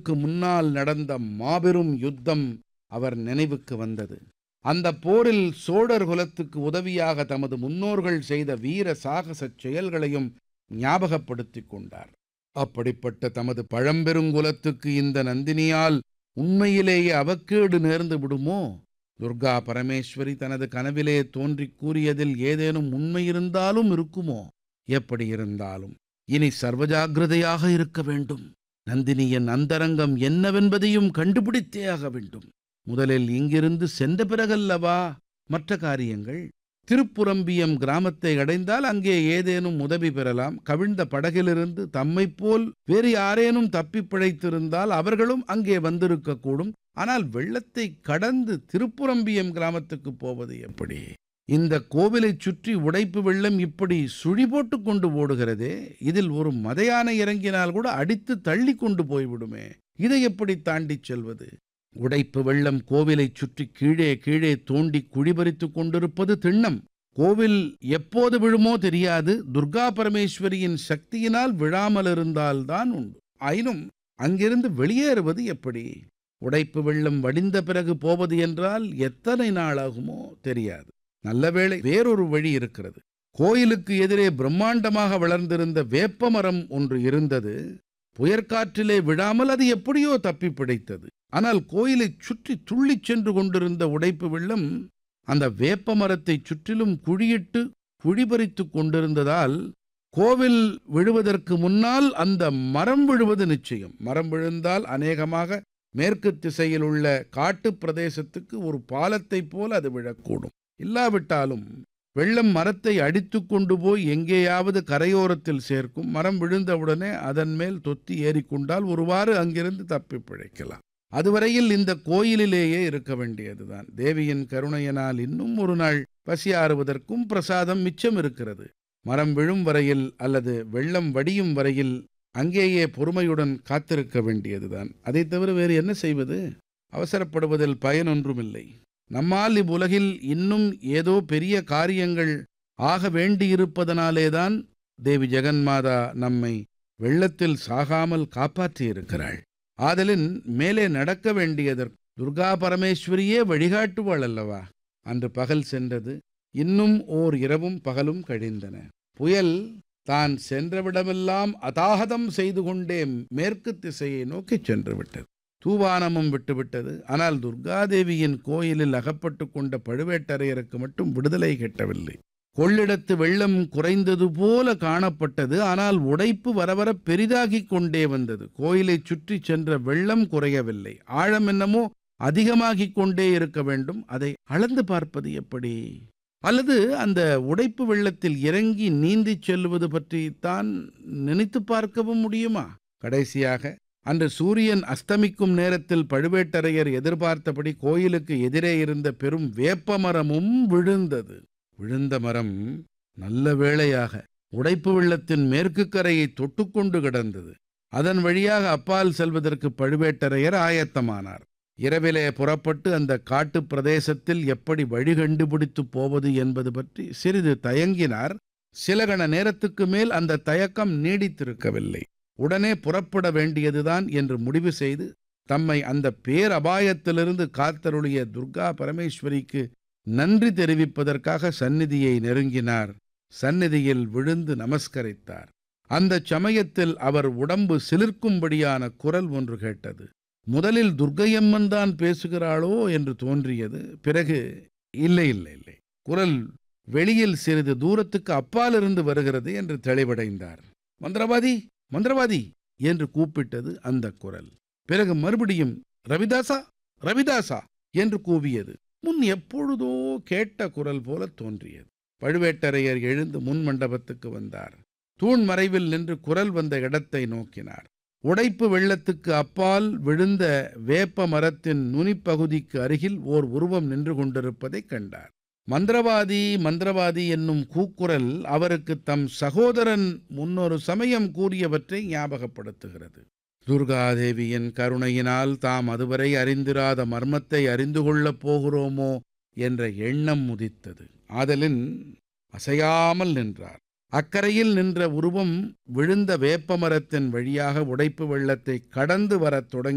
ஆண்டுகளுக்கு முன்னால் நடந்த மாபெரும் யுத்தம் அவர் நினைவுக்கு வந்தது அந்த போரில் சோழர் குலத்துக்கு உதவியாக தமது முன்னோர்கள் செய்த வீர சாகசச் செயல்களையும் ஞாபகப்படுத்திக் கொண்டார் அப்படிப்பட்ட தமது பழம்பெருங்குலத்துக்கு இந்த நந்தினியால் உண்மையிலேயே அவக்கேடு நேர்ந்து விடுமோ துர்கா பரமேஸ்வரி தனது கனவிலே தோன்றிக் கூறியதில் ஏதேனும் உண்மை இருந்தாலும் இருக்குமோ எப்படி இருந்தாலும் இனி சர்வஜாகிரதையாக இருக்க வேண்டும் நந்தினியின் அந்தரங்கம் என்னவென்பதையும் கண்டுபிடித்தே ஆக வேண்டும் முதலில் இங்கிருந்து சென்ற பிறகல்லவா மற்ற காரியங்கள் திருப்புரம்பியம் கிராமத்தை அடைந்தால் அங்கே ஏதேனும் உதவி பெறலாம் கவிழ்ந்த படகிலிருந்து தம்மைப் போல் வேறு யாரேனும் தப்பிப் பிழைத்திருந்தால் அவர்களும் அங்கே வந்திருக்கக்கூடும் ஆனால் வெள்ளத்தை கடந்து திருப்புரம்பியம் கிராமத்துக்கு போவது எப்படி இந்த கோவிலைச் சுற்றி உடைப்பு வெள்ளம் இப்படி சுழி போட்டுக் கொண்டு ஓடுகிறதே இதில் ஒரு மதையானை இறங்கினால் கூட அடித்து தள்ளி கொண்டு போய்விடுமே இதை எப்படி தாண்டிச் செல்வது உடைப்பு வெள்ளம் கோவிலைச் சுற்றி கீழே கீழே தோண்டி குழிபறித்துக் கொண்டிருப்பது திண்ணம் கோவில் எப்போது விழுமோ தெரியாது துர்கா பரமேஸ்வரியின் சக்தியினால் விழாமல் இருந்தால்தான் உண்டு ஆயினும் அங்கிருந்து வெளியேறுவது எப்படி உடைப்பு வெள்ளம் வடிந்த பிறகு போவது என்றால் எத்தனை நாள் ஆகுமோ தெரியாது நல்லவேளை வேறொரு வழி இருக்கிறது கோயிலுக்கு எதிரே பிரம்மாண்டமாக வளர்ந்திருந்த வேப்ப மரம் ஒன்று இருந்தது புயற்காற்றிலே விழாமல் அது எப்படியோ தப்பி பிழைத்தது ஆனால் கோயிலைச் சுற்றி துள்ளிச் சென்று கொண்டிருந்த உடைப்பு வெள்ளம் அந்த வேப்ப மரத்தைச் சுற்றிலும் குழியிட்டு குழிபறித்துக் கொண்டிருந்ததால் கோவில் விழுவதற்கு முன்னால் அந்த மரம் விழுவது நிச்சயம் மரம் விழுந்தால் அநேகமாக மேற்கு திசையில் உள்ள காட்டுப் பிரதேசத்துக்கு ஒரு பாலத்தைப் போல அது விழக்கூடும் இல்லாவிட்டாலும் வெள்ளம் மரத்தை அடித்து கொண்டு போய் எங்கேயாவது கரையோரத்தில் சேர்க்கும் மரம் விழுந்தவுடனே அதன் மேல் தொத்தி ஏறிக்கொண்டால் ஒருவாறு அங்கிருந்து தப்பி பிழைக்கலாம் அதுவரையில் இந்த கோயிலிலேயே இருக்க வேண்டியதுதான் தேவியின் கருணையினால் இன்னும் ஒரு நாள் பசியாறுவதற்கும் பிரசாதம் மிச்சம் இருக்கிறது மரம் விழும் வரையில் அல்லது வெள்ளம் வடியும் வரையில் அங்கேயே பொறுமையுடன் காத்திருக்க வேண்டியதுதான் அதை தவிர வேறு என்ன செய்வது அவசரப்படுவதில் பயனொன்றுமில்லை நம்மால் இவ்வுலகில் இன்னும் ஏதோ பெரிய காரியங்கள் ஆக வேண்டியிருப்பதனாலேதான் தேவி ஜெகன்மாதா நம்மை வெள்ளத்தில் சாகாமல் காப்பாற்றியிருக்கிறாள் ஆதலின் மேலே நடக்க வேண்டியதற்கு துர்கா பரமேஸ்வரியே வழிகாட்டுவாள் அல்லவா அன்று பகல் சென்றது இன்னும் ஓர் இரவும் பகலும் கழிந்தன புயல் தான் சென்றவிடமெல்லாம் அதாகதம் செய்து கொண்டே மேற்கு திசையை நோக்கிச் சென்று விட்டது தூவானமும் விட்டுவிட்டது ஆனால் துர்காதேவியின் கோயிலில் அகப்பட்டு கொண்ட பழுவேட்டரையருக்கு மட்டும் விடுதலை கிட்டவில்லை கொள்ளிடத்து வெள்ளம் குறைந்தது போல காணப்பட்டது ஆனால் உடைப்பு வரவர பெரிதாகிக் கொண்டே வந்தது கோயிலைச் சுற்றி சென்ற வெள்ளம் குறையவில்லை ஆழம் என்னமோ அதிகமாகிக் கொண்டே இருக்க வேண்டும் அதை அளந்து பார்ப்பது எப்படி அல்லது அந்த உடைப்பு வெள்ளத்தில் இறங்கி நீந்திச் செல்வது பற்றித்தான் நினைத்து பார்க்கவும் முடியுமா கடைசியாக அன்று சூரியன் அஸ்தமிக்கும் நேரத்தில் பழுவேட்டரையர் எதிர்பார்த்தபடி கோயிலுக்கு எதிரே இருந்த பெரும் வேப்ப மரமும் விழுந்தது விழுந்த மரம் நல்ல வேளையாக உடைப்பு வெள்ளத்தின் மேற்கு கரையை தொட்டுக்கொண்டு கிடந்தது அதன் வழியாக அப்பால் செல்வதற்கு பழுவேட்டரையர் ஆயத்தமானார் இரவிலே புறப்பட்டு அந்த காட்டுப் பிரதேசத்தில் எப்படி வழி கண்டுபிடித்து போவது என்பது பற்றி சிறிது தயங்கினார் சில கண நேரத்துக்கு மேல் அந்த தயக்கம் நீடித்திருக்கவில்லை உடனே புறப்பட வேண்டியதுதான் என்று முடிவு செய்து தம்மை அந்த பேரபாயத்திலிருந்து காத்தருளிய துர்கா பரமேஸ்வரிக்கு நன்றி தெரிவிப்பதற்காக சந்நிதியை நெருங்கினார் சந்நிதியில் விழுந்து நமஸ்கரித்தார் அந்த சமயத்தில் அவர் உடம்பு சிலிர்க்கும்படியான குரல் ஒன்று கேட்டது முதலில் துர்க்கையம்மன் தான் பேசுகிறாளோ என்று தோன்றியது பிறகு இல்லை இல்லை இல்லை குரல் வெளியில் சிறிது தூரத்துக்கு அப்பாலிருந்து வருகிறது என்று தெளிவடைந்தார் மந்திரவாதி மந்திரவாதி என்று கூப்பிட்டது அந்த குரல் பிறகு மறுபடியும் ரவிதாசா ரவிதாசா என்று கூவியது முன் எப்பொழுதோ கேட்ட குரல் போல தோன்றியது பழுவேட்டரையர் எழுந்து முன் மண்டபத்துக்கு வந்தார் தூண் மறைவில் நின்று குரல் வந்த இடத்தை நோக்கினார் உடைப்பு வெள்ளத்துக்கு அப்பால் விழுந்த வேப்ப மரத்தின் நுனிப்பகுதிக்கு அருகில் ஓர் உருவம் நின்று கொண்டிருப்பதைக் கண்டார் மந்திரவாதி மந்திரவாதி என்னும் கூக்குரல் அவருக்கு தம் சகோதரன் முன்னொரு சமயம் கூறியவற்றை ஞாபகப்படுத்துகிறது துர்காதேவியின் கருணையினால் தாம் அதுவரை அறிந்திராத மர்மத்தை அறிந்து கொள்ளப் போகிறோமோ என்ற எண்ணம் முதித்தது ஆதலின் அசையாமல் நின்றார் அக்கரையில் நின்ற உருவம் விழுந்த வேப்பமரத்தின் வழியாக உடைப்பு வெள்ளத்தை கடந்து வரத் தொடங்கி